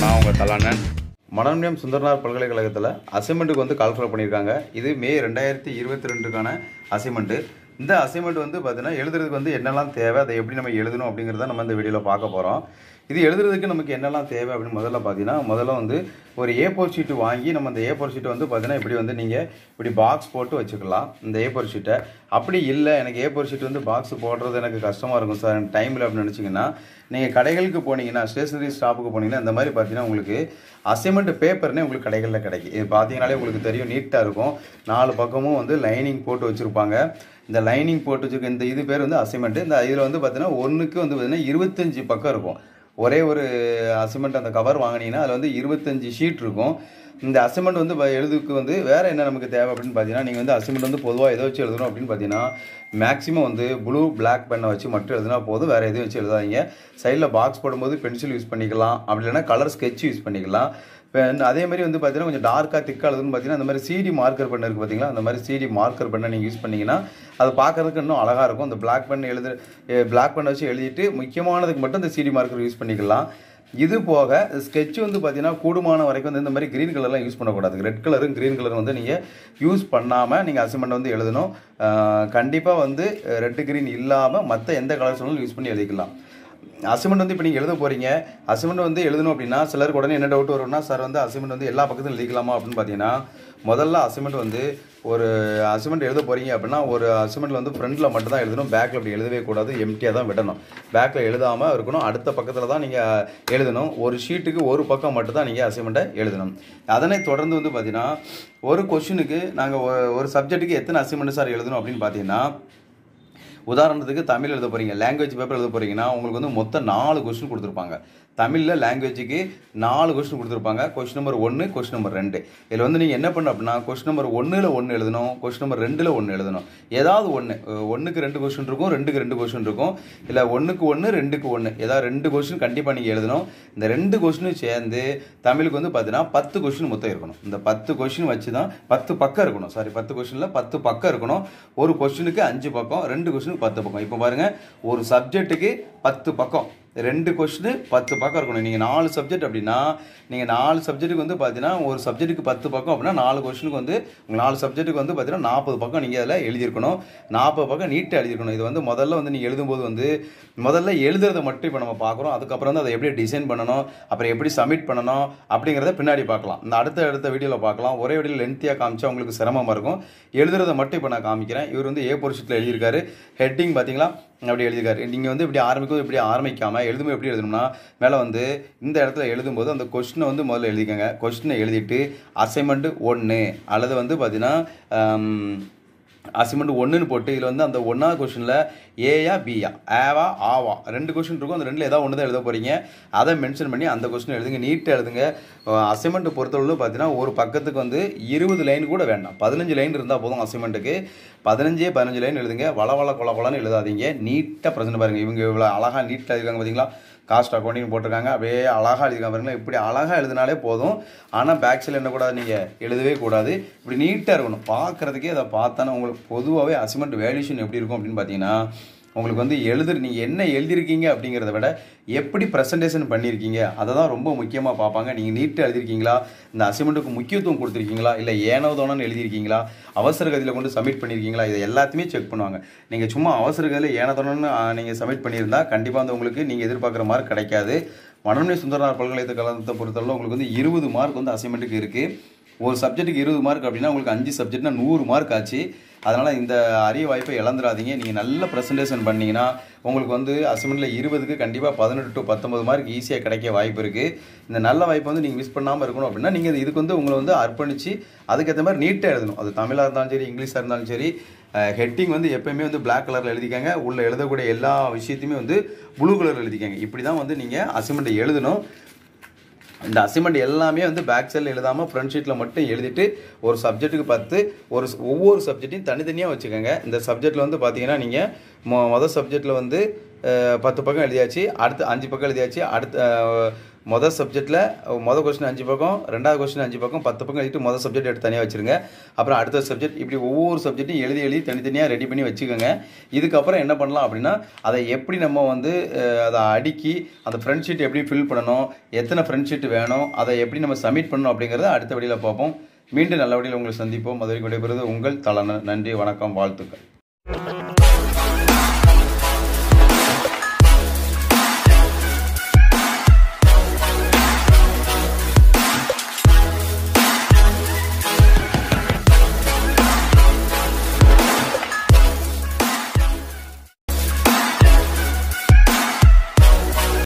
நான் உங்கள் தலானன் மனோன்மயம் சுந்தரனார் பல்கலைக்கழகத்தில் அசைன்மெண்ட்டுக்கு வந்து கால்குலேட் பண்ணியிருக்காங்க இது மே ரெண்டாயிரத்தி இருபத்தி ரெண்டுக்கான அசைன்மெண்ட்டு இந்த அசைன்மெண்ட் வந்து பார்த்தீங்கன்னா எழுதுறதுக்கு வந்து என்னெல்லாம் தேவை அதை எப்படி நம்ம எழுதணும் அப்படிங்கிறத நம்ம இந்த வீடியோவில் பார்க்க போகிறோம் இது எழுதுறதுக்கு நமக்கு என்னெல்லாம் தேவை அப்படின்னு முதல்ல பார்த்தீங்கன்னா முதல்ல வந்து ஒரு ஏ ஃபோர் ஷீட்டு வாங்கி நம்ம அந்த ஏ ஃபோர் ஷீட்டை வந்து பார்த்தீங்கன்னா இப்படி வந்து நீங்கள் இப்படி பாக்ஸ் போட்டு வச்சுக்கலாம் இந்த ஏ ஃபோர் ஷீட்டை அப்படி இல்லை எனக்கு ஏ ஃபோர் ஷீட் வந்து பாக்ஸ் போடுறது எனக்கு கஷ்டமாக இருக்கும் சார் எனக்கு டைம் இல்லை அப்படின்னு நினச்சிங்கன்னா நீங்கள் கடைகளுக்கு போனீங்கன்னா ஸ்டேஷனரி ஸ்டாப்புக்கு போனீங்கன்னா இந்த மாதிரி பார்த்தீங்கன்னா உங்களுக்கு அசைன்மெண்ட் பேப்பர்னே உங்களுக்கு கடைகளில் கிடைக்கும் இது பார்த்தீங்கனாலே உங்களுக்கு தெரியும் நீட்டாக இருக்கும் நாலு பக்கமும் வந்து லைனிங் போட்டு வச்சுருப்பாங்க இந்த லைனிங் போட்டு வச்சுருக்க இந்த இது பேர் வந்து அசைன்மெண்ட் இந்த இதில் வந்து பார்த்தீங்கன்னா ஒன்றுக்கு வந்து பார்த்தீங்கன்னா இருபத்தஞ்சி பக்கம் இருக்கும் ஒரே ஒரு அசைன்மெண்ட் அந்த கவர் வாங்கினீங்கன்னா அதில் வந்து இருபத்தஞ்சி ஷீட் இருக்கும் இந்த அசைன்மெண்ட் வந்து வ- எழுதுக்கு வந்து வேறு என்ன நமக்கு தேவை அப்படின்னு பார்த்தீங்கன்னா நீங்கள் வந்து அசைன்மெண்ட் வந்து பொதுவாக எதை வச்சு எழுதணும் அப்படின்னு பார்த்தீங்கன்னா மேக்ஸிமம் வந்து ப்ளூ Black பெண்ணை வச்சு மட்டும் எழுதுனா போதும் வேறு எதுவும் வச்சு எழுதாதீங்க சைடில் பாக்ஸ் போடும்போது பென்சில் யூஸ் பண்ணிக்கலாம் அப்படி இல்லைன்னா கலர் sketch யூஸ் பண்ணிக்கலாம் இப்போ அதே மாதிரி வந்து பார்த்தீங்கன்னா கொஞ்சம் டார்க்காக திக்காக எழுதுன்னு பார்த்தீங்கன்னா அந்த மாதிரி சிடி மார்க்கர் பென் இருக்குது பார்த்தீங்களா அந்த மாதிரி சிடி மார்க்கர் பெண்ணை நீங்கள் யூஸ் பண்ணீங்கன்னா அது பார்க்கறதுக்கு இன்னும் அழகாக இருக்கும் இந்த Black பென் எழுது Black பென் வச்சு எழுதிட்டு முக்கியமானதுக்கு மட்டும் இந்த சிடி மார்க்கர் யூஸ் பண்ணிக்கலாம் இது போக sketch வந்து பார்த்தீங்கன்னா கூடுமான வரைக்கும் வந்து இந்த மாதிரி க்ரீன் கலர்லாம் யூஸ் பண்ணக்கூடாது ரெட் கலரும் க்ரீன் கலரும் வந்து நீங்கள் யூஸ் பண்ணாமல் நீங்கள் அசைன்மெண்ட் வந்து எழுதணும் கண்டிப்பாக வந்து ரெட் க்ரீன் இல்லாமல் மற்ற எந்த கலர் சொன்னாலும் யூஸ் பண்ணி எழுதிக்கலாம் அசைன்மெண்ட் வந்து இப்போ நீங்கள் எழுத போகிறீங்க அசைன்மெண்ட் வந்து எழுதணும் அப்படின்னா சிலருக்கு உடனே என்ன டவுட் வரும்னா சார் வந்து அசைன்மெண்ட் வந்து எல்லா பக்கத்துலையும் எழுதிக்கலாமா அப்படின்னு பார்த்தீங்கன்னா முதல்ல அசைன்மெண்ட் வந்து ஒரு அசைன்மெண்ட் எழுத போகிறீங்க அப்படின்னா ஒரு அசைன்மெண்ட்டில் வந்து ஃப்ரண்ட்டில் மட்டும் தான் எழுதணும் பேக்கில் அப்படி எழுதவே கூடாது எம்டியாக தான் விடணும் பேக்கில் எழுதாமல் இருக்கணும் அடுத்த பக்கத்தில் தான் நீங்கள் எழுதணும் ஒரு ஷீட்டுக்கு ஒரு பக்கம் மட்டும் தான் நீங்கள் அசைன்மெண்ட்டை எழுதணும் அதனை தொடர்ந்து வந்து பார்த்தீங்கன்னா ஒரு கொஷினுக்கு நாங்கள் ஒரு சப்ஜெக்ட்டுக்கு எத்தனை அசைன்மெண்ட் சார் எழுதணும் அப்படின்னு பார்த்தீங்கன்னா உதாரணத்துக்கு தமிழ் எழுத போகிறீங்க லாங்குவேஜ் பேப்பர் எழுத போகிறீங்கன்னா உங்களுக்கு வந்து மொத்தம் நாலு கொஸ்டின் கொடுத்துருப்பாங்க தமிழில் லாங்குவேஜுக்கு நாலு கொஸ்டின் கொடுத்துருப்பாங்க கொஸ்டின் நம்பர் ஒன்று கொஸ்டின் நம்பர் ரெண்டு இதில் வந்து நீங்கள் என்ன பண்ண அப்படின்னா கொஸ்டின் நம்பர் ஒன்றில் ஒன்று எழுதணும் கொஸ்டின் நம்பர் ரெண்டில் ஒன்று எழுதணும் ஏதாவது ஒன்று ஒன்றுக்கு ரெண்டு கொஸ்டின் இருக்கும் ரெண்டுக்கு ரெண்டு கொஸ்டின் இருக்கும் இல்லை ஒன்றுக்கு ஒன்று ரெண்டுக்கு ஒன்று ஏதாவது ரெண்டு கொஸ்டின் கண்டிப்பாக நீங்கள் எழுதணும் இந்த ரெண்டு கொஸ்டினும் சேர்ந்து தமிழுக்கு வந்து பார்த்தீங்கன்னா பத்து கொஸ்டின் மொத்தம் இருக்கணும் இந்த பத்து கொஸ்டின் வச்சு தான் பத்து பக்கம் இருக்கணும் சாரி பத்து கொஸ்டினில் பத்து பக்கம் இருக்கணும் ஒரு கொஸ்டினுக்கு அஞ்சு பக்கம் ரெண்டு கொஸ்டினுக்கு பத்து பக்கம் இப்போ பாருங்கள் ஒரு சப்ஜெக்ட்டுக்கு பத்து பக்கம் ரெண்டு கொஸ்டின் பத்து பக்கம் இருக்கணும் நீங்கள் நாலு சப்ஜெக்ட் அப்படின்னா நீங்கள் நாலு சப்ஜெக்ட்டுக்கு வந்து பார்த்தீங்கன்னா ஒரு சப்ஜெக்ட்டுக்கு பத்து பக்கம் அப்படின்னா நாலு கொஸ்டினுக்கு வந்து உங்கள் நாலு சப்ஜெக்ட்டுக்கு வந்து பார்த்தீங்கன்னா நாற்பது பக்கம் நீங்கள் அதில் எழுதியிருக்கணும் நாற்பது பக்கம் நீட்டாக எழுதியிருக்கணும் இது வந்து முதல்ல வந்து நீங்கள் எழுதும்போது வந்து முதல்ல எழுதுறதை மட்டும் இப்போ நம்ம பார்க்குறோம் அதுக்கப்புறம் வந்து அதை எப்படி டிசைன் பண்ணணும் அப்புறம் எப்படி சப்மிட் பண்ணணும் அப்படிங்கிறத பின்னாடி பார்க்கலாம் இந்த அடுத்த அடுத்த வீடியோவில் பார்க்கலாம் ஒரே வீடியோ லென்த்தியாக காமிச்சா உங்களுக்கு சிரமமாக இருக்கும் எழுதுறதை மட்டும் இப்போ நான் காமிக்கிறேன் இவர் வந்து ஏ பொருஷத்தில் எழுதியிருக்காரு ஹெட்டிங் பார்த்தீங்களா அப்படி எழுதியிருக்காரு நீங்கள் வந்து இப்படி ஆரம்பிக்கும் இப்படி ஆரம்பிக்காமல் எழுதும்போது எப்படி எழுதணும்னா மேலே வந்து இந்த இடத்துல எழுதும்போது அந்த கொஸ்டினை வந்து முதல்ல எழுதிக்கங்க கொஸ்டினை எழுதிட்டு அசைன்மெண்ட் ஒன்று அல்லது வந்து பார்த்தீங்கன்னா அசைன்மெண்ட் ஒன்றுன்னு போட்டு இதில் வந்து அந்த ஒன்றாவது கொஷனில் ஏயா பியா ஏவா ஆவா ரெண்டு கொஷின் இருக்கும் அந்த ரெண்டில் ஏதாவது ஒன்று தான் எழுத போகிறீங்க அதை மென்ஷன் பண்ணி அந்த கொஸ்டின் எழுதுங்க நீட்டாக எழுதுங்க அசைன்மெண்ட் பொறுத்தளவு பார்த்தீங்கன்னா ஒரு பக்கத்துக்கு வந்து இருபது லைன் கூட வேண்டாம் பதினஞ்சு லைன் இருந்தால் போதும் அசைன்மெண்ட்டுக்கு பதினஞ்சே பதினஞ்சு லைன் எழுதுங்க வள வள கொல கொலன்னு எழுதாதீங்க நீட்டாக பிரச்சனை பாருங்கள் இவங்க இவ்வளோ அழகாக நீட்டாக எழுதிருக்காங்க பார்த்தீங்களா காஸ்ட் அக்கௌண்டிங் போட்டிருக்காங்க அப்படியே அழகாக எழுதிருக்காங்க பாருங்களா இப்படி அழகாக எழுதினாலே போதும் ஆனால் பேக் சைடில் என்ன கூடாது நீங்கள் எழுதவே கூடாது இப்படி நீட்டாக இருக்கணும் பார்க்குறதுக்கே அதை பார்த்தானே உங்களுக்கு பொதுவாகவே அசைன்மெண்ட் வேல்யூஷன் எப்படி இருக்கும் அப்படின்னு பார்த்தீங்கன்னா உங்களுக்கு வந்து எழுது நீங்கள் என்ன எழுதிருக்கீங்க அப்படிங்கிறத விட எப்படி ப்ரெசன்டேஷன் பண்ணியிருக்கீங்க அதை தான் ரொம்ப முக்கியமாக பார்ப்பாங்க நீங்கள் நீட்டாக எழுதிருக்கீங்களா இந்த அசைன்மெண்ட்டுக்கு முக்கியத்துவம் கொடுத்துருக்கீங்களா இல்லை ஏனோ தோணுன்னு எழுதியிருக்கீங்களா அவசர கதியில் கொண்டு சப்மிட் பண்ணியிருக்கீங்களா இதை எல்லாத்தையுமே செக் பண்ணுவாங்க நீங்கள் சும்மா அவசர கதியில் ஏனோ தோணுன்னு நீங்கள் சப்மிட் பண்ணியிருந்தா கண்டிப்பாக வந்து உங்களுக்கு நீங்கள் எதிர்பார்க்குற மார்க் கிடைக்காது மனோன்மை சுந்தரனார் பல்கலைக்கழகத்தை பொறுத்தவரை உங்களுக்கு வந்து இருபது மார்க் வந்து அசைன்மெண்ட்டுக்கு இருக்குது ஒரு சப்ஜெக்ட்டுக்கு இருபது மார்க் அப்படின்னா உங்களுக்கு அஞ்சு சப்ஜெக்ட்னா நூறு மார்க் ஆச்சு அதனால் இந்த அரிய வாய்ப்பை இழந்துடாதீங்க நீங்கள் நல்ல ப்ரெசன்டேஷன் பண்ணீங்கன்னா உங்களுக்கு வந்து அசைன்மெண்ட்டில் இருபதுக்கு கண்டிப்பாக பதினெட்டு டு பத்தொம்பது மார்க் ஈஸியாக கிடைக்க வாய்ப்பு இருக்குது இந்த நல்ல வாய்ப்பை வந்து நீங்கள் மிஸ் பண்ணாமல் இருக்கணும் அப்படின்னா நீங்கள் இதுக்கு வந்து உங்களை வந்து அர்ப்பணித்து அதுக்கேற்ற மாதிரி நீட்டாக எழுதணும் அது தமிழாக இருந்தாலும் சரி இங்கிலீஷாக இருந்தாலும் சரி ஹெட்டிங் வந்து எப்பயுமே வந்து Black கலரில் எழுதிக்கங்க உள்ளே எழுதக்கூடிய எல்லா விஷயத்தையுமே வந்து ப்ளூ கலரில் எழுதிக்கங்க இப்படி தான் வந்து நீங்கள் அசைன்மெண்ட்டை எழுதணும் இந்த அசைன்மெண்ட் எல்லாமே வந்து பேக் சைடில் எழுதாமல் ஃப்ரண்ட் ஷீட்டில் மட்டும் எழுதிட்டு ஒரு சப்ஜெக்ட்டுக்கு பத்து ஒரு ஒவ்வொரு சப்ஜெக்ட்டையும் தனித்தனியாக வச்சுக்கோங்க இந்த சப்ஜெக்ட்டில் வந்து பார்த்தீங்கன்னா நீங்கள் மொ மொதல் சப்ஜெக்ட்டில் வந்து அஹ், பத்து பக்கம் எழுதியாச்சு அடுத்து அஞ்சு பக்கம் எழுதியாச்சு அடுத்த அஹ், மொதல் சப்ஜெக்ட்டில் மொதல் கொஸ்டின் அஞ்சு பக்கம் ரெண்டாவது கொஸ்டின் அஞ்சு பக்கம் பத்து பக்கம் எழுதிட்டு மொதல் சப்ஜெக்ட் எடுத்து தனியாக வச்சுருங்க அப்புறம் அடுத்த சப்ஜெக்ட் இப்படி ஒவ்வொரு சப்ஜெக்ட்டையும் எழுதி எழுதி தனித்தனியாக ரெடி பண்ணி வச்சுக்கோங்க இதுக்கப்புறம் என்ன பண்ணலாம் அப்படின்னா அதை எப்படி நம்ம வந்து அஹ், அதை அடுக்கி அந்த ஃப்ரெண்ட் ஷீட் எப்படி ஃபில் பண்ணணும் எத்தனை ஃப்ரெண்ட் ஷீட் வேணும் அதை எப்படி நம்ம சப்மிட் பண்ணணும் அப்படிங்கிறத அடுத்த வழியில் பார்ப்போம் மீண்டும் நல்ல வழியில் உங்களை சந்திப்போம் மதுரை விடைபெறுவது உங்கள் தலன நன்றி வணக்கம் வாழ்த்துக்கள்